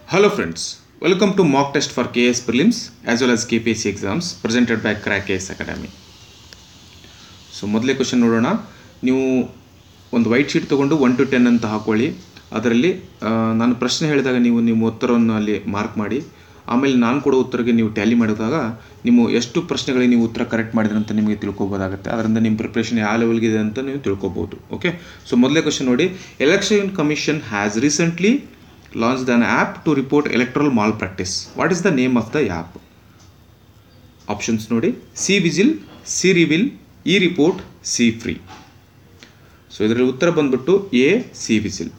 Hello friends, welcome to mock test for KS prelims as well as KPSC exams presented by Crack KS Academy. So ಮೊದಲೇ question ನೋಡೋಣ ನೀವು ಒಂದು white sheet ತೊಗೊಂಡು one two ten ಅಂತ ಹಾಕೊಳ್ಳಿ ಅದರಲ್ಲಿ ಆ, ನಾನು ಪ್ರಶ್ನೆ ಹೇಳಿದಾಗ ನೀವು ನಿಮ್ಮ ಉತ್ತರವನ್ನು ಅಲ್ಲಿ ಮಾರ್ಕ್ ಮಾಡಿ ಆಮೇಲೆ ನಾನು ಕೊಡೋ ಉತ್ತರಕ್ಕೆ ನೀವು ಟ್ಯಾಲಿ ಮಾಡಿದಾಗ ನೀವು ಎಷ್ಟು ಪ್ರಶ್ನೆಗಳಿಗೆ ನೀವು ಉತ್ತರ ಕರೆಕ್ಟ್ ಮಾಡಿದ್ರೆ ಅಂತ ನಿಮಗೆ ತಿಳ್ಕೊಬೋದಾಗುತ್ತೆ ಅದರಿಂದ ನಿಮ್ಮ ಪ್ರಿಪ್ರೇಷನ್ ಯಾವ ಲೆವೆಲ್ಗಿದೆ ಅಂತ ನೀವು ತಿಳ್ಕೊಬೋದು ಓಕೆ ಸೊ ಮೊದಲೇ ಕ್ವಶನ್ ನೋಡಿ election commission has recently launch an app to report electoral malpractice what is the name of the app options ನೋಡಿ C vigil C reveal E report C free so ಇದರಲ್ಲಿ ಉತ್ತರ ಬಂದ್ಬಿಟ್ಟು A C vigil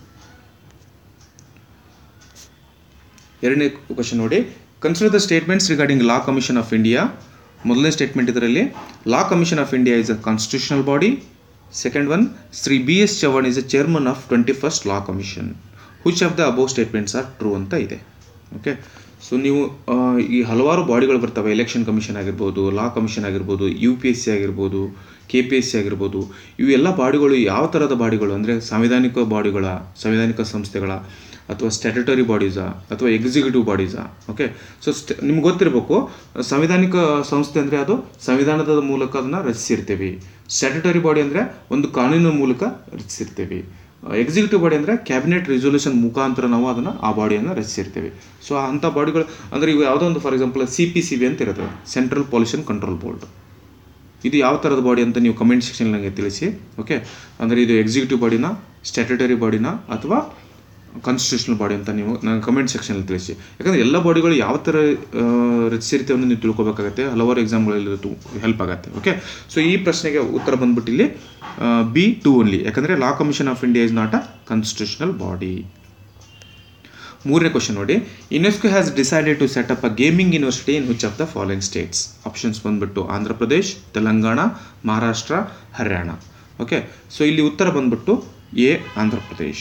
ಎರಡನೇ question ನೋಡಿ consider the statements regarding law commission of India ಮೊದಲನೇ statement ಇದರಲ್ಲಿ law commission of India is a constitutional body second one Shri B S Chavan is a chairman of twenty first law commission which of the above statements are true ಅಂತ ಇದೆ okay so ನೀವು ಆ, ಈ ಹಲವಾರು ಬಾಡಿಗಳು ಬರ್ತವೆ election commission ಆಗಿರ್ಬೋದು law commission ಆಗಿರ್ಬೋದು U P S C ಆಗಿರ್ಬೋದು ಕೆ ಪಿ ಎಸ್ ಸಿ ಆಗಿರ್ಬೋದು ಇವೆಲ್ಲ ಬಾಡಿಗಳು ಯಾವ ಥರದ ಬಾಡಿಗಳು ಅಂದರೆ ಸಾಂವಿಧಾನಿಕ ಬಾಡಿಗಳ ಸಾಂವಿಧಾನಿಕ ಸಂಸ್ಥೆಗಳ ಅಥವಾ ಸ್ಟ್ಯಾಟ್ಯುಟರಿ ಬಾಡೀಸಾ ಅಥವಾ ಎಕ್ಸಿಕ್ಯೂಟಿವ್ ಬಾಡೀಸಾ ಓಕೆ ಸೊ ಸ್ಟ ನಿಮ್ಗೆ ಗೊತ್ತಿರಬೇಕು ಸಾಂವಿಧಾನಿಕ ಸಂಸ್ಥೆ ಅಂದರೆ ಅದು ಸಂವಿಧಾನದ ಮೂಲಕ ಅದನ್ನು ರಚಿಸಿರ್ತೀವಿ ಸ್ಟ್ಯಾಟ್ಯುಟರಿ ಬಾಡಿ ಅಂದರೆ ಒಂದು ಕಾನೂನಿನ ಮೂಲಕ ರಚಿಸಿರ್ತೀವಿ ಎಕ್ಸಿಕ್ಯೂಟಿವ್ ಬಾಡಿ ಅಂದರೆ ಕ್ಯಾಬಿನೆಟ್ ರಿಸೊಲ್ಯೂಷನ್ ಮುಖಾಂತರ ನಾವು ಅದನ್ನು ಆ ಬಾಡಿಯನ್ನು ರಚಿಸಿರ್ತೀವಿ ಸೊ ಅಂಥ ಬಾಡಿಗಳು ಅಂದರೆ ಇವು ಯಾವುದೋ ಒಂದು for example C P C B ಅಂತ ಇರುತ್ತೆ ಸೆಂಟ್ರಲ್ ಪೊಲ್ಯೂಷನ್ ಕಂಟ್ರೋಲ್ ಬೋರ್ಡ್ ಇದು ಯಾವ ಥರದ ಬಾಡಿ ಅಂತ ನೀವು ಕಮೆಂಟ್ ಸೆಕ್ಷನ್ ನನಗೆ ತಿಳಿಸಿ ಓಕೆ ಅಂದರೆ ಇದು ಎಕ್ಸಿಕ್ಯೂಟಿವ್ ಬಾಡಿನ ಸ್ಟ್ಯಾಟ್ಯುಟರಿ ಬಾಡಿನ ಅಥವಾ ಕಾನ್ಸ್ಟಿಟ್ಯೂಷನಲ್ ಬಾಡಿ ಅಂತ ನೀವು ನನ್ನ ಕಮೆಂಟ್ ಸೆಕ್ಷನಲ್ಲಿ ತಿಳಿಸಿ ಯಾಕಂದರೆ ಎಲ್ಲ ಬಾಡಿಗಳು ಯಾವ ಥರ ಆ, ರಚಿಸಿರ್ತೇವೆ ಅಂತ ನೀವು ತಿಳ್ಕೊಬೇಕಾಗತ್ತೆ ಹಲವಾರು ಎಕ್ಸಾಮ್ಗಳಲ್ಲಿ ಹೆಲ್ಪ್ ಆಗುತ್ತೆ ಓಕೆ ಸೊ ಈ ಪ್ರಶ್ನೆಗೆ ಉತ್ತರ ಬಂದ್ಬಿಟ್ಟು ಇಲ್ಲಿ ಬಿ ಟು ಓನ್ಲಿ ಯಾಕಂದರೆ law commission of India is not a constitutional body ಮೂರನೇ ಕ್ವಶನ್ ನೋಡಿ UNESCO has decided to set up a gaming university in which of the following states options ಬಂದ್ಬಿಟ್ಟು Andhra Pradesh Telangana Maharashtra Haryana okay so ಇಲ್ಲಿ ಉತ್ತರ ಬಂದ್ಬಿಟ್ಟು A Andhra Pradesh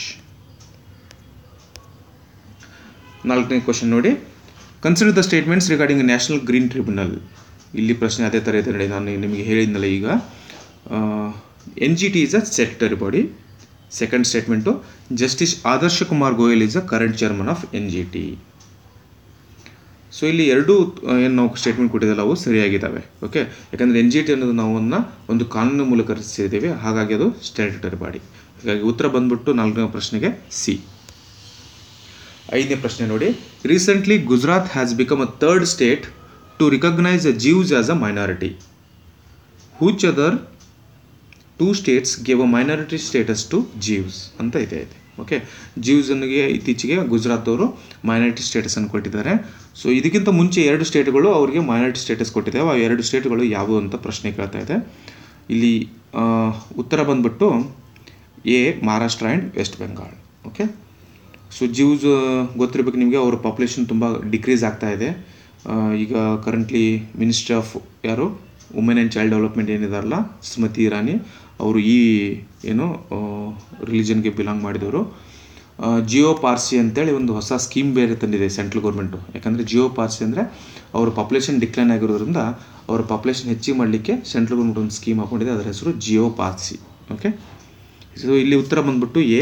ನಾಲ್ಕನೇ question ನೋಡಿ consider the statements regarding national green tribunal ಇಲ್ಲಿ ಪ್ರಶ್ನೆ ಅದೇ ಥರ ಇದೆ ನೋಡಿ ನಾನು ನಿಮಗೆ ಹೇಳಿದ್ನಲ್ಲ ಈಗ N G T is a sectary body second statement justice Adarsh Kumar Goel is a current chairman of N G T so ಇಲ್ಲಿ ಎರಡೂ ಏನು ನಾವು ಸ್ಟೇಟ್ಮೆಂಟ್ ಕೊಟ್ಟಿದ್ದಲ್ಲ ಅವು ಸರಿಯಾಗಿದ್ದಾವೆ ಓಕೆ ಯಾಕಂದರೆ ಎನ್ ಜಿ ಟಿ ಅನ್ನೋದು ನಾವು ಅದನ್ನ ಒಂದು ಕಾನೂನು ಮೂಲಕ ರಚಿಸಿದ್ದೀವಿ ಹಾಗಾಗಿ ಅದು ಸ್ಟ್ಯಾಟ್ಯುಟರಿ ಬಾಡಿ ಹಾಗಾಗಿ ಉತ್ತರ ಬಂದ್ಬಿಟ್ಟು ನಾಲ್ಕನೇ ಪ್ರಶ್ನೆಗೆ ಸಿ ಐದನೇ ಪ್ರಶ್ನೆ ನೋಡಿ recently Gujarat has become a third state to recognise a Jews as a minority which other two states gave a minority status to Jews ಅಂತ ಇದೆ ಇದೆ ಓಕೆ ಜೀವ್ಸನ್ಗೆ ಇತ್ತೀಚೆಗೆ ಗುಜರಾತ್ ಅವರು ಮೈನಾರಿಟಿ ಸ್ಟೇಟಸನ್ನು ಕೊಟ್ಟಿದ್ದಾರೆ ಸೊ ಇದಕ್ಕಿಂತ ಮುಂಚೆ ಎರಡು ಸ್ಟೇಟ್ಗಳು ಅವರಿಗೆ ಮೈನಾರಿಟಿ ಸ್ಟೇಟಸ್ ಕೊಟ್ಟಿದ್ದಾವೆ ಆ ಎರಡು ಸ್ಟೇಟ್ಗಳು ಯಾವುವು ಅಂತ ಪ್ರಶ್ನೆ ಕೇಳ್ತಾ ಇದೆ ಇಲ್ಲಿ ಆ, ಉತ್ತರ ಬಂದ್ಬಿಟ್ಟು A Maharashtra and West Bengal okay so Jews ಗೊತ್ತಿರಬೇಕು ನಿಮಗೆ ಅವ್ರ ಪಾಪ್ಯುಲೇಷನ್ ತುಂಬ ಡಿಕ್ರೀಸ್ ಆಗ್ತಾ ಇದೆ ಆ, ಈಗ ಕರೆಂಟ್ಲಿ ಮಿನಿಸ್ಟ್ರಿ ಆಫ್ ಯಾರು ವುಮೆನ್ ಆ್ಯಂಡ್ ಚೈಲ್ಡ್ ಡೆವಲಪ್ಮೆಂಟ್ ಏನಿದಾರಲ್ಲ ಸ್ಮೃತಿ ಇರಾನಿ ಅವರು ಈ ಏನು ರಿಲಿಜನ್ಗೆ ಬಿಲಾಂಗ್ ಮಾಡಿದವರು ಜಿಯೋ ಪಾರ್ಸಿ ಅಂತೇಳಿ ಒಂದು ಹೊಸ ಸ್ಕೀಮ್ ಬೇರೆ ತಂದಿದೆ ಸೆಂಟ್ರಲ್ ಗೌರ್ಮೆಂಟು ಯಾಕಂದರೆ ಜಿಯೋ ಪಾರ್ಸಿ ಅಂದರೆ ಅವ್ರ ಪಾಪ್ಯುಲೇಷನ್ ಡಿಕ್ಲೈನ್ ಆಗಿರೋದ್ರಿಂದ ಅವ್ರ ಪಾಪ್ಯುಲೇಷನ್ ಹೆಚ್ಚಿಗೆ ಮಾಡಲಿಕ್ಕೆ ಸೆಂಟ್ರಲ್ ಗೌರ್ಮೆಂಟ್ ಒಂದು ಸ್ಕೀಮ್ ಹಾಕೊಂಡಿದೆ ಅದರ ಹೆಸರು ಜಿಯೋ ಪಾರ್ಸಿ ಓಕೆ ಸೊ ಇಲ್ಲಿ ಉತ್ತರ ಬಂದ್ಬಿಟ್ಟು ಎ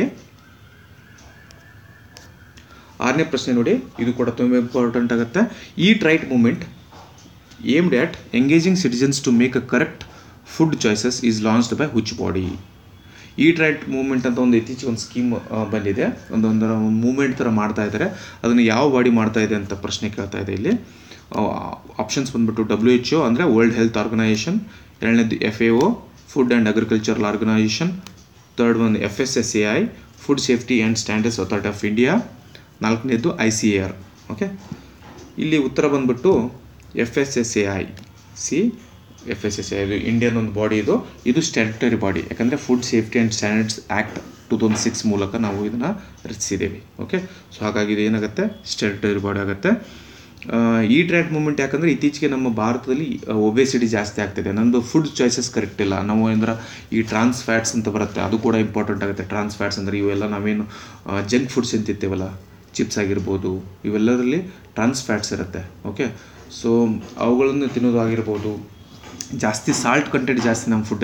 ಆರನೇ ಪ್ರಶ್ನೆ ನೋಡಿ ಇದು ಕೂಡ ತುಂಬ ಇಂಪಾರ್ಟೆಂಟ್ ಆಗುತ್ತೆ eat right movement aimed at engaging citizens to make a correct food choices is launched by which body eat right movement ಅಂತ ಒಂದು ಇತ್ತೀಚೆಗೆ ಒಂದು ಸ್ಕೀಮ್ ಬಂದಿದೆ ಒಂದು ಒಂದು ಮೂವ್ಮೆಂಟ್ ಥರ ಮಾಡ್ತಾ ಇದ್ದಾರೆ ಅದನ್ನು ಯಾವ ಬಾಡಿ ಮಾಡ್ತಾ ಇದೆ ಅಂತ ಪ್ರಶ್ನೆ ಕೇಳ್ತಾ ಇದೆ ಇಲ್ಲಿ ಆಪ್ಷನ್ಸ್ ಬಂದ್ಬಿಟ್ಟು ಡಬ್ಲ್ಯೂ ಎಚ್ ಒ ಅಂದರೆ ವರ್ಲ್ಡ್ ಹೆಲ್ತ್ ಆರ್ಗನೈಸೇಷನ್ ಎರಡನೇದು F A O food and agricultural organisation third ಒಂದು F S S A I food safety and standards authority of India ನಾಲ್ಕನೇದು I C A R okay ಇಲ್ಲಿ ಉತ್ತರ ಬಂದ್ಬಿಟ್ಟು F S S A I C F S S A ಇದು Indian ಒಂದು body ಇದು ಇದು statutory body ಯಾಕಂದರೆ food safety and standards act two thousand six ಮೂಲಕ ನಾವು ಇದನ್ನು ರಚಿಸಿದ್ದೇವೆ ಓಕೆ ಸೊ ಹಾಗಾಗಿ ಇದು ಏನಾಗುತ್ತೆ ಸ್ಟ್ಯಾಟ್ಯುಟರಿ ಬಾಡಿ ಆಗುತ್ತೆ ಆ, ಈ ಟ್ರ್ಯಾಕ್ ಮೂಮೆಂಟ್ ಯಾಕಂದರೆ ಇತ್ತೀಚೆಗೆ ನಮ್ಮ ಭಾರತದಲ್ಲಿ ಒಬೆಸಿಟಿ ಜಾಸ್ತಿ ಆಗ್ತಿದೆ ನಮ್ಮದು ಫುಡ್ ಚಾಯ್ಸಸ್ ಕರೆಕ್ಟ್ ಇಲ್ಲ ನಾವು ಅಂದ್ರೆ ಈ ಟ್ರಾನ್ಸ್ ಫ್ಯಾಟ್ಸ್ ಅಂತ ಬರುತ್ತೆ ಅದು ಕೂಡ ಇಂಪಾರ್ಟೆಂಟ್ ಆಗುತ್ತೆ ಟ್ರಾನ್ಸ್ ಫ್ಯಾಟ್ಸ್ ಅಂದರೆ ಇವೆಲ್ಲ ನಾವೇನು ಜಂಕ್ ಫುಡ್ಸ್ ಅಂತಿರ್ತೀವಲ್ಲ ಚಿಪ್ಸ್ ಆಗಿರ್ಬೋದು ಇವೆಲ್ಲದರಲ್ಲಿ ಟ್ರಾನ್ಸ್ ಫ್ಯಾಟ್ಸ್ ಇರುತ್ತೆ ಓಕೆ ಸೊ ಅವುಗಳನ್ನು ತಿನ್ನೋದು ಆಗಿರ್ಬೋದು ಜಾಸ್ತಿ ಸಾಲ್ಟ್ ಕಂಟೆಂಟ್ ಜಾಸ್ತಿ ನಮ್ಮ ಫುಡ್ಡಲ್ಲಿ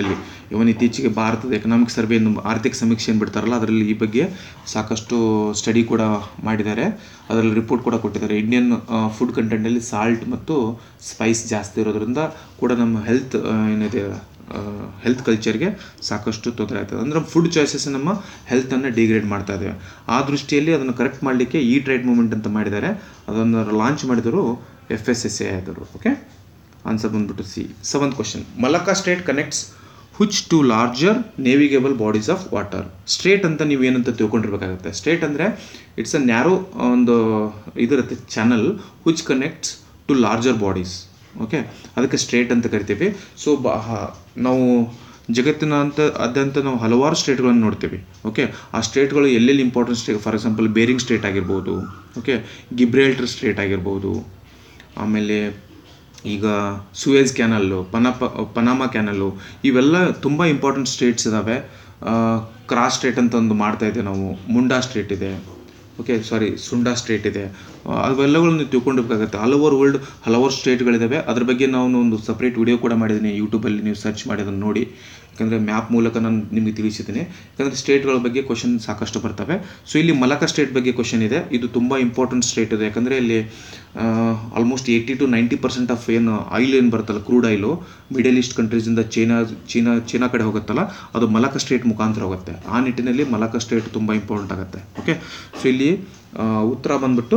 ಇವನ್ ಇತ್ತೀಚೆಗೆ ಭಾರತದ ಎಕನಾಮಿಕ್ ಸರ್ವೆ ಎಂದು ಆರ್ಥಿಕ ಸಮೀಕ್ಷೆ ಏನು ಬಿಡ್ತಾರಲ್ಲ ಅದರಲ್ಲಿ ಈ ಬಗ್ಗೆ ಸಾಕಷ್ಟು ಸ್ಟಡಿ ಕೂಡ ಮಾಡಿದ್ದಾರೆ ಅದರಲ್ಲಿ ರಿಪೋರ್ಟ್ ಕೂಡ ಕೊಟ್ಟಿದ್ದಾರೆ ಇಂಡಿಯನ್ ಫುಡ್ ಕಂಟೆಂಟಲ್ಲಿ ಸಾಲ್ಟ್ ಮತ್ತು ಸ್ಪೈಸ್ ಜಾಸ್ತಿ ಇರೋದ್ರಿಂದ ಕೂಡ ನಮ್ಮ ಹೆಲ್ತ್ ಏನಿದೆ ಹೆಲ್ತ್ ಕಲ್ಚರ್ಗೆ ಸಾಕಷ್ಟು ತೊಂದರೆ ಆಗ್ತದೆ ಅಂದರೆ ಫುಡ್ ಚಾಯ್ಸಸ್ ನಮ್ಮ ಹೆಲ್ತನ್ನು ಡಿಗ್ರೇಡ್ ಮಾಡ್ತಾ ಇದ್ದೇವೆ ಆ ದೃಷ್ಟಿಯಲ್ಲಿ ಅದನ್ನು ಕರೆಕ್ಟ್ ಮಾಡಲಿಕ್ಕೆ ಈ ಟ್ರೈಡ್ ಮೂಮೆಂಟ್ ಅಂತ ಮಾಡಿದ್ದಾರೆ ಅದನ್ನು ಲಾಂಚ್ ಮಾಡಿದರು ಎಫ್ ಎಸ್ ಎಸ್ ಎ ಆದರು ಓಕೆ ಆನ್ಸರ್ ಬಂದ್ಬಿಟ್ಟು C seventh question Malacca strait connects which two larger navigable bodies of water strait ಅಂತ ನೀವು ಏನಂತ ತಿಳ್ಕೊಂಡಿರ್ಬೇಕಾಗುತ್ತೆ ಸ್ಟೇಟ್ ಅಂದರೆ ಇಟ್ಸ್ ಅ ನ್ಯಾರೋ ಒಂದು ಇದಿರುತ್ತೆ channel which connects two larger bodies okay ಅದಕ್ಕೆ ಸ್ಟ್ರೇಟ್ ಅಂತ ಕರಿತೀವಿ ಸೊ ಬ ಹ- ನಾವು ಜಗತ್ತಿನ ಅಂತ ಅದ್ಯಂತ ನಾವು ಹಲವಾರು ಸ್ಟೇಟ್ಗಳನ್ನು ನೋಡ್ತೀವಿ ಓಕೆ ಆ ಸ್ಟೇಟ್ಗಳು ಎಲ್ಲೆಲ್ಲಿ important strait for example Bering strait ಆಗಿರ್ಬೋದು ಓಕೆ ಗಿಬ್ರೇಲ್ಟರ್ ಸ್ಟೇಟ್ ಆಗಿರ್ಬೋದು ಆಮೇಲೆ ಈಗ ಸುಯೇಜ್ ಕ್ಯಾನಲ್ಲು ಪನಪ ಪನಾಮ ಕ್ಯಾನಲ್ಲು ಇವೆಲ್ಲ ತುಂಬ ಇಂಪಾರ್ಟೆಂಟ್ ಸ್ಟೇಟ್ಸ್ ಇದ್ದಾವೆ ಕ್ರಾಸ್ ಸ್ಟೇಟ್ ಅಂತ ಒಂದು ಮಾಡ್ತಾ ಇದ್ದೇವೆ ನಾವು ಮುಂಡಾ ಸ್ಟೇಟ್ ಇದೆ ಓಕೆ ಸಾರಿ ಸುಂಡಾ ಸ್ಟೇಟ್ ಇದೆ ಆ, ಅವೆಲ್ಲಗಳನ್ನು ತಿಳ್ಕೊಂಡಿರ್ಬೇಕಾಗತ್ತೆ ಆಲ್ ಓವರ್ ವರ್ಲ್ಡ್ ಹಲವಾರು ಸ್ಟೇಟ್ಗಳಿದ್ದಾವೆ ಅದ್ರ ಬಗ್ಗೆ ನಾನು ಒಂದು ಸಪ್ರೇಟ್ ವಿಡಿಯೋ ಕೂಡ ಮಾಡಿದ್ದೀನಿ ಯೂಟ್ಯೂಬಲ್ಲಿ ನೀವು ಸರ್ಚ್ ಮಾಡಿ ಅದನ್ನು ನೋಡಿ ಯಾಕಂದರೆ ಮ್ಯಾಪ್ ಮೂಲಕ ನಾನು ನಿಮಗೆ ತಿಳಿಸಿದ್ದೀನಿ ಯಾಕಂದರೆ ಸ್ಟೇಟ್ಗಳ ಬಗ್ಗೆ ಕ್ವಶನ್ ಸಾಕಷ್ಟು ಬರ್ತವೆ ಸೊ ಇಲ್ಲಿ ಮಲಕ ಸ್ಟೇಟ್ ಬಗ್ಗೆ ಕ್ವಶನ್ ಇದೆ ಇದು ತುಂಬ ಇಂಪಾರ್ಟೆಂಟ್ ಸ್ಟೇಟ್ ಇದೆ ಯಾಕಂದರೆ ಇಲ್ಲಿ almost eighty to ninety percent of ಏನು ಆಯಿಲ್ ಏನು ಬರುತ್ತಲ್ಲ ಕ್ರೂಡ್ ಆಯಿಲು ಮಿಡಲ್ ಈಸ್ಟ್ ಕಂಟ್ರೀಸಿಂದ ಚೈನಾ ಚೀನಾ ಚೀನಾ ಕಡೆ ಹೋಗುತ್ತಲ್ಲ ಅದು ಮಲಕ ಸ್ಟೇಟ್ ಮುಖಾಂತರ ಹೋಗುತ್ತೆ ಆ ನಿಟ್ಟಿನಲ್ಲಿ ಮಲಕ ಸ್ಟೇಟ್ ತುಂಬ ಇಂಪಾರ್ಟೆಂಟ್ ಆಗುತ್ತೆ ಓಕೆ ಸೊ ಇಲ್ಲಿ ಆ, ಉತ್ತರ ಬಂದ್ಬಿಟ್ಟು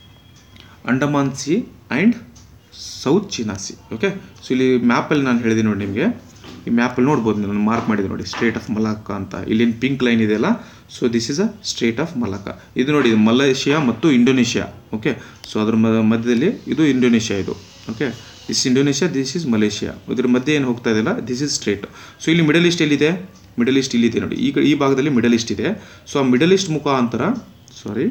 Andaman sea and South China sea okay so ಇಲ್ಲಿ ಮ್ಯಾಪಲ್ಲಿ ನಾನು ಹೇಳಿದೆ ನೋಡಿ ನಿಮಗೆ ಈ ಮ್ಯಾಪಲ್ಲಿ ನೋಡ್ಬೋದು ನೀವು ನಾನು ಮಾರ್ಕ್ ಮಾಡಿದೆ ನೋಡಿ ಸ್ಟೇಟ್ ಆಫ್ ಮಲಕ್ಕ ಅಂತ ಇಲ್ಲಿ ಪಿಂಕ್ ಲೈನ್ ಇದೆಯಲ್ಲ so this is a strait of Malacca ಇದು ನೋಡಿ ಇದು ಮಲೇಷಿಯಾ ಮತ್ತು ಇಂಡೋನೇಷ್ಯಾ ಓಕೆ ಸೊ ಅದ್ರ ಮ- ಮಧ್ಯದಲ್ಲಿ ಇದು ಇಂಡೋನೇಷ್ಯಾ ಇದು okay this Indonesia this is Malaysia ಇದ್ರ ಮಧ್ಯೆ ಏನು ಹೋಗ್ತಾ ಇದೆಯಲ್ಲ ದಿಸ್ ಇಸ್ ಸ್ಟೇಟ್ ಸೊ ಇಲ್ಲಿ ಮಿಡಲ್ ಈಸ್ಟ್ ಎಲ್ಲಿದೆ ಮಿಡಲ್ ಈಸ್ಟ್ ಇಲ್ಲಿದೆ ನೋಡಿ ಈಗ ಈ ಭಾಗದಲ್ಲಿ ಮಿಡಲ್ ಈಸ್ಟ್ ಇದೆ ಸೊ ಆ ಮಿಡಲ್ ಈಸ್ಟ್ ಮುಖಾಂತರ ಸಾರಿ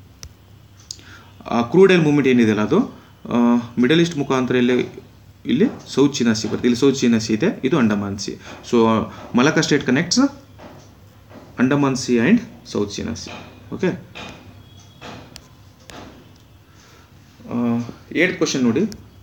ಆ ಕ್ರೂಡ್ ಆಯಿಲ್ ಮೂವ್ಮೆಂಟ್ ಏನಿದೆಯಲ್ಲ ಅದು ಮಿಡಲ್ ಈಸ್ಟ್ ಮುಖಾಂತರ ಇಲ್ಲಿ ಇಲ್ಲಿ ಸೌತ್ ಚೀನಾ ಸಿ ಬರುತ್ತೆ ಇಲ್ಲಿ ಸೌತ್ ಚೀನಾ ಸಿ ಇದೆ ಇದು Andaman sea so Malacca strait connects Andaman sea and South China sea okay eighth question ನೋಡಿ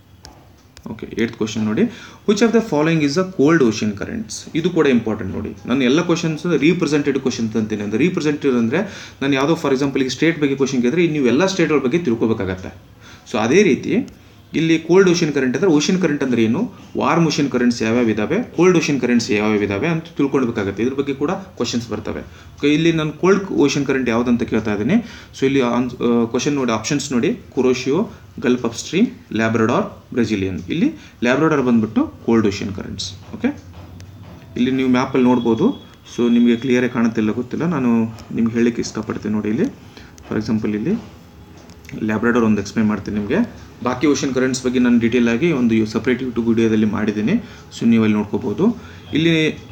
ಓಕೆ ಏಟ್ ಕ್ವಶನ್ ನೋಡಿ which of the following is a cold ocean currents ಇದು ಕೂಡ important ನೋಡಿ ನಾನು ಎಲ್ಲ ಕ್ವಶನ್ಸ್ ರೀಪ್ರೆಸೆಂಟೆಡ್ ಕ್ವಶನ್ಸ್ ಅಂತೀನಿ ಅಂದರೆ ರೀಪ್ರೆಸೆಂಟೆಡ್ ಅಂದರೆ ನಾನು ಯಾವುದೋ ಫಾರ್ ಎಕ್ಸಾಂಪಲ್ ಈಗ ಸ್ಟೇಟ್ ಬಗ್ಗೆ ಕ್ವಶನ್ ಕೇಳಿದ್ರೆ ನೀವು ಎಲ್ಲ ಸ್ಟೇಟ್ಗಳ ಬಗ್ಗೆ ತಿಳ್ಕೊಬೇಕಾಗತ್ತೆ ಸೊ ಅದೇ ರೀತಿ ಇಲ್ಲಿ ಕೋಲ್ಡ್ ಓಷನ್ ಕರೆಂಟ್ ಅಂದರೆ ಓಷನ್ ಕರೆಂಟ್ ಅಂದರೆ ಏನು ವಾರ್ಮ್ ಓಷನ್ ಕರೆಂಟ್ಸ್ ಯಾವ್ಯಾವ ಇದಾವೆ ಕೋಲ್ಡ್ ಓಷನ್ ಕರೆಂಟ್ಸ್ ಯಾವ್ಯಾವ ಇದಾವೆ ಅಂತ ತಿಳ್ಕೊಳ್ಬೇಕಾಗತ್ತೆ ಇದ್ರ ಬಗ್ಗೆ ಕೂಡ ಕ್ವಶನ್ಸ್ ಬರ್ತವೆ Okay, ಇಲ್ಲಿ ನಾನು ಕೋಲ್ಡ್ ಓಷನ್ ಕರೆಂಟ್ ಯಾವುದಂತ ಕೇಳ್ತಾ ಇದ್ದೀನಿ ಸೊ ಇಲ್ಲಿ ಕ್ವಶನ್ ನೋಡಿ ಆಪ್ಷನ್ಸ್ ನೋಡಿ Kuroshio Gulf up stream Labrador Brazilian ಇಲ್ಲಿ ಲ್ಯಾಬ್ರಡಾರ್ ಬಂದ್ಬಿಟ್ಟು ಕೋಲ್ಡ್ ಓಷನ್ ಕರೆಂಟ್ಸ್ ಓಕೆ ಇಲ್ಲಿ ನೀವು ಮ್ಯಾಪಲ್ಲಿ ನೋಡ್ಬೋದು ಸೊ ನಿಮಗೆ ಕ್ಲಿಯರಾಗಿ ಕಾಣುತ್ತಿಲ್ಲ ಗೊತ್ತಿಲ್ಲ ನಾನು ನಿಮ್ಗೆ ಹೇಳಲಿಕ್ಕೆ ಇಷ್ಟಪಡ್ತೀನಿ ನೋಡಿ ಇಲ್ಲಿ ಫಾರ್ ಎಕ್ಸಾಂಪಲ್ ಇಲ್ಲಿ ಲ್ಯಾಬ್ರಾಡೋರ್ ಒಂದು ಎಕ್ಸ್ಪ್ಲೈನ್ ಮಾಡ್ತೀನಿ ನಿಮಗೆ ಬಾಕಿ ಓಷನ್ ಕರೆಂಟ್ಸ್ ಬಗ್ಗೆ ನಾನು ಡೀಟೇಲ್ ಆಗಿ ಒಂದು ಸಪ್ರೇಟ್ ಯೂಟ್ಯೂಬ್ ವಿಡಿಯೋದಲ್ಲಿ ಮಾಡಿದ್ದೀನಿ ಸೊ ನೀವು ಅಲ್ಲಿ ನೋಡ್ಕೋಬೋದು ಇಲ್ಲಿ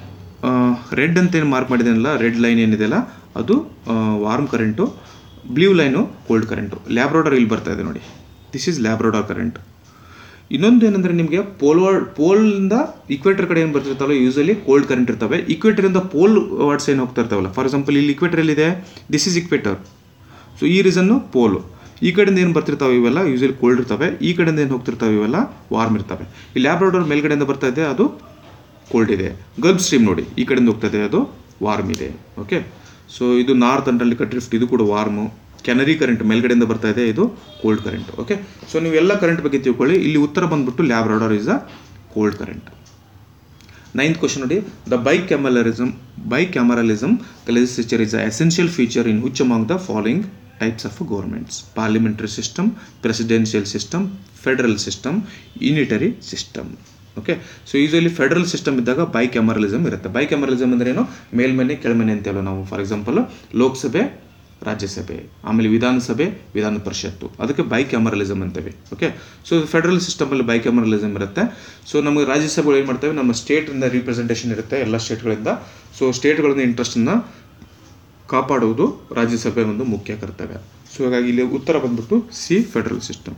ರೆಡ್ ಅಂತ ಏನು ಮಾರ್ಕ್ ಮಾಡಿದ್ದೀನಲ್ಲ ರೆಡ್ ಲೈನ್ ಏನಿದೆಯಲ್ಲ ಅದು warm current blue line cold current Labrador ಇಲ್ಲಿ ಬರ್ತಾ ಇದೆ ನೋಡಿ ದಿಸ್ ಈಸ್ ಲ್ಯಾಬ್ರಾಡೋರ್ ಕರೆಂಟ್ ಇನ್ನೊಂದು ಏನಂದ್ರೆ ನಿಮಗೆ ಪೋಲ್ವಾರ್ಡ್ ಪೋಲಿಂದ ಇಕ್ವೇಟರ್ ಕಡೆ ಏನು ಬರ್ತಿರ್ತಾವಲ್ಲ ಯೂಸಲಿ ಕೋಲ್ಡ್ ಕರೆಂಟ್ ಇರ್ತವೆ ಇಕ್ವೇಟರಿಂದ ಪೋಲ್ ವಾರ್ಡ್ಸ್ ಏನು ಹೋಗ್ತಾ ಇರ್ತಾವಲ್ಲ ಫಾರ್ ಎಕ್ಸಾಂಪಲ್ ಇಲ್ಲಿ ಇಕ್ವೇಟರ್ ಎಲ್ಲಿದೆ ದಿಸ್ ಇಸ್ ಇಕ್ವೇಟರ್ ಸೊ ಈ ರೀಸನ್ನು ಪೋಲು ಈ ಕಡೆಯಿಂದ ಏನು ಬರ್ತಿರ್ತಾವೆ ಇವೆಲ್ಲ ಯೂಸಲಿ ಕೋಲ್ಡ್ ಇರ್ತವೆ ಈ ಕಡೆಯಿಂದ ಏನು ಹೋಗ್ತಿರ್ತಾವೆ ಇವೆಲ್ಲ ವಾರ್ಮ್ ಇರ್ತವೆ ಈ ಲ್ಯಾಬ್ರಾಡೋರ್ ಮೇಲ್ಗಡೆಯಿಂದ ಬರ್ತಾ ಇದೆ ಅದು ಕೋಲ್ಡ್ ಇದೆ ಗಲ್ಫ್ ಸ್ಟ್ರೀಮ್ ನೋಡಿ ಈ ಕಡೆಯಿಂದ ಹೋಗ್ತಾ ಇದೆ ಅದು ವಾರ್ಮ್ ಇದೆ ಓಕೆ ಸೊ ಇದು ನಾರ್ತ್ ಅಂಟರ್ಲಿಕ ಡ್ರಿಫ್ಟ್ ಇದು ಕೂಡ ವಾರ್ಮು ಕ್ಯಾನರಿ ಕರೆಂಟ್ ಮೇಲ್ಗಡೆಯಿಂದ ಬರ್ತಾ ಇದೆ ಇದು ಕೋಲ್ಡ್ ಕರೆಂಟ್ ಓಕೆ ಸೊ ನೀವು ಎಲ್ಲ ಕರೆಂಟ್ ಬಗ್ಗೆ ತಿಳ್ಕೊಳ್ಳಿ ಇಲ್ಲಿ ಉತ್ತರ ಬಂದ್ಬಿಟ್ಟು Labrador is a cold current ninth question ನೋಡಿ the bicameralism bicameralism legislature is a essential feature in which among the following types of governments parliamentary system presidential system federal system unitary system okay so usually federal system ಇದ್ದಾಗ bicameralism ಇರುತ್ತೆ bicameralism ಅಂದ್ರೆ ಏನು ಮೇಲ್ಮನೆ ಕೆಳಮನೆ ಅಂತೇವಲ್ಲ ನಾವು for example ಲೋಕಸಭೆ ರಾಜ್ಯಸಭೆ ಆಮೇಲೆ ವಿಧಾನಸಭೆ ವಿಧಾನ ಪರಿಷತ್ತು ಅದಕ್ಕೆ bicameralism ಅಂತೇವೆ ಓಕೆ ಸೊ ಫೆಡರಲ್ ಸಿಸ್ಟಮಲ್ಲಿ ಬೈ ಕ್ಯಾಮರಲಿಸಮ್ ಇರುತ್ತೆ ಸೊ ನಮಗೆ ರಾಜ್ಯಸಭೆಗಳು ಏನು ಮಾಡ್ತೇವೆ ನಮ್ಮ ಸ್ಟೇಟಿಂದ ರಿಪ್ರೆಸೆಂಟೇಷನ್ ಇರುತ್ತೆ ಎಲ್ಲ ಸ್ಟೇಟ್ಗಳಿಂದ ಸೊ ಸ್ಟೇಟ್ಗಳಿಂದ ಇಂಟ್ರೆಸ್ಟನ್ನು ಕಾಪಾಡುವುದು ರಾಜ್ಯಸಭೆ ಒಂದು ಮುಖ್ಯ ಕರ್ತವ್ಯ ಸೊ ಹಾಗಾಗಿ ಇಲ್ಲಿ ಉತ್ತರ ಬಂದ್ಬಿಟ್ಟು ಸಿ ಫೆಡರಲ್ ಸಿಸ್ಟಮ್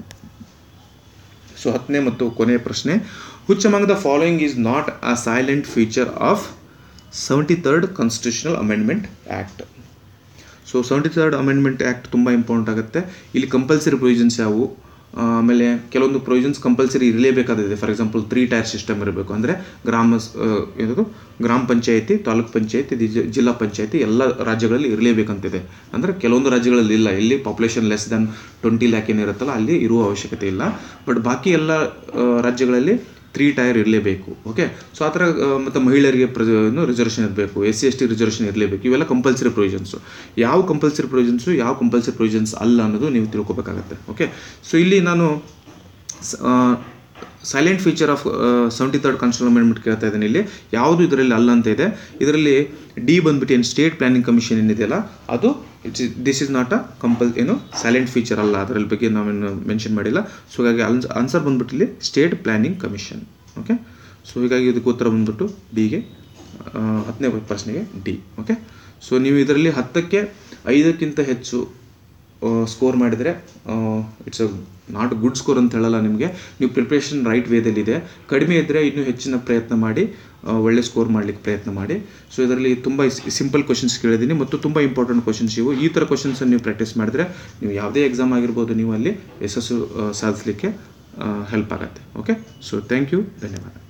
ಸೊ ಹತ್ತನೇ ಮತ್ತು ಕೊನೆಯ ಪ್ರಶ್ನೆ which among the following is not a silent feature of seventy third constitutional amendment act so seventy third amendment act ತುಂಬ ಇಂಪಾರ್ಟೆಂಟ್ ಆಗುತ್ತೆ ಇಲ್ಲಿ ಕಂಪಲ್ಸರಿ ಪ್ರೊವಿಷನ್ಸ್ ಯಾವುವು ಆಮೇಲೆ ಕೆಲವೊಂದು ಪ್ರೊವಿಷನ್ಸ್ ಕಂಪಲ್ಸರಿ ಇರಲೇಬೇಕಾದಿದೆ for example three tier system ಇರಬೇಕು ಅಂದರೆ ಗ್ರಾಮ ಸ್- ಆ, ಏನದು ಗ್ರಾಮ ಪಂಚಾಯತಿ ತಾಲೂಕ್ ಪಂಚಾಯತಿ ಜಿ- ಜಿಲ್ಲಾ ಪಂಚಾಯತಿ ಎಲ್ಲ ರಾಜ್ಯಗಳಲ್ಲಿ ಇರಲೇಬೇಕಂತಿದೆ ಅಂದರೆ ಕೆಲವೊಂದು ರಾಜ್ಯಗಳಲ್ಲಿ ಇಲ್ಲ ಎಲ್ಲಿ population less than twenty lakh ಏನಿರುತ್ತಲ್ಲ ಅಲ್ಲಿ ಇರುವ ಅವಶ್ಯಕತೆ ಇಲ್ಲ ಬಟ್ ಬಾಕಿ ಎಲ್ಲ ಆ, ರಾಜ್ಯಗಳಲ್ಲಿ ತ್ರೀ ಟೈರ್ ಇರಲೇಬೇಕು ಓಕೆ ಸೊ ಆ ಥರ ಆ, ಮತ್ತು ಮಹಿಳೆಯರಿಗೆ ಪ್ರ ರಿಸರ್ವೇಷನ್ ಇರಬೇಕು S C S T reservation ಇರಲೇಬೇಕು ಇವೆಲ್ಲ ಕಂಪಲ್ಸರಿ ಪ್ರೊವಿಷನ್ಸು ಯಾವ ಕಂಪಲ್ಸರಿ ಪ್ರೊವಿಷನ್ಸು ಯಾವ ಕಂಪಲ್ಸರಿ ಪ್ರೊವಿಷನ್ಸ್ ಅಲ್ಲ ಅನ್ನೋದು ನೀವು ತಿಳ್ಕೊಬೇಕಾಗತ್ತೆ ಓಕೆ ಸೊ ಇಲ್ಲಿ ನಾನು silent feature of seventy third constitution amendment ಕೇಳ್ತಾ ಇದ್ದೀನಿ ಇಲ್ಲಿ ಯಾವುದು ಇದರಲ್ಲಿ ಅಲ್ಲ ಅಂತ ಇದೆ ಇದರಲ್ಲಿ ಡಿ ಬಂದ್ಬಿಟ್ಟು ಏನು ಸ್ಟೇಟ್ ಪ್ಲಾನಿಂಗ್ ಕಮಿಷನ್ ಏನಿದೆಯಲ್ಲ ಅದು it's this is not a ಕಂಪಲ್ ಏನು ಸೈಲೆಂಟ್ ಫೀಚರ್ ಅಲ್ಲ ಅದರಲ್ಲಿ ಬಗ್ಗೆ ನಾವೇನು ಮೆನ್ಷನ್ ಮಾಡಿಲ್ಲ ಸೊ ಹಾಗಾಗಿ ಆನ್ಸರ್ ಬಂದ್ಬಿಟ್ಟು ಇಲ್ಲಿ state planning commission okay so ಹೀಗಾಗಿ ಇದಕ್ಕೆ ಉತ್ತರ ಬಂದ್ಬಿಟ್ಟು ಡಿಗೆ ಹತ್ತನೇ ಪ್ರಶ್ನೆಗೆ ಡಿ ಓಕೆ ಸೊ ನೀವು ಇದರಲ್ಲಿ ಹತ್ತಕ್ಕೆ ಐದಕ್ಕಿಂತ ಹೆಚ್ಚು ಸ್ಕೋರ್ ಮಾಡಿದರೆ it's a not good score ಅಂತ ಹೇಳಲ್ಲ ನಿಮಗೆ ನೀವು ಪ್ರಿಪ್ರೇಷನ್ ರೈಟ್ ವೇದಲ್ಲಿದೆ ಕಡಿಮೆ ಇದ್ದರೆ ಇನ್ನೂ ಹೆಚ್ಚಿನ ಪ್ರಯತ್ನ ಮಾಡಿ ಆ, ಒಳ್ಳೆ ಸ್ಕೋರ್ ಮಾಡಲಿಕ್ಕೆ ಪ್ರಯತ್ನ ಮಾಡಿ ಸೊ ಇದರಲ್ಲಿ ತುಂಬ ಸಿಂಪಲ್ ಕ್ವಶನ್ಸ್ ಕೇಳಿದ್ದೀನಿ ಮತ್ತು ತುಂಬ ಇಂಪಾರ್ಟೆಂಟ್ ಕ್ವಶನ್ಸ್ ಇವು ಈ ಥರ ಕ್ವಶನ್ಸನ್ನು ನೀವು ಪ್ರಾಕ್ಟೀಸ್ ಮಾಡಿದ್ರೆ ನೀವು ಯಾವುದೇ ಎಕ್ಸಾಮ್ ಆಗಿರ್ಬೋದು ನೀವು ಅಲ್ಲಿ ಯಶಸ್ಸು ಆ, ಸಾಧಿಸಲಿಕ್ಕೆ ಹೆಲ್ಪ್ ಆಗುತ್ತೆ ಓಕೆ ಸೊ ಥ್ಯಾಂಕ್ ಯು ಧನ್ಯವಾದ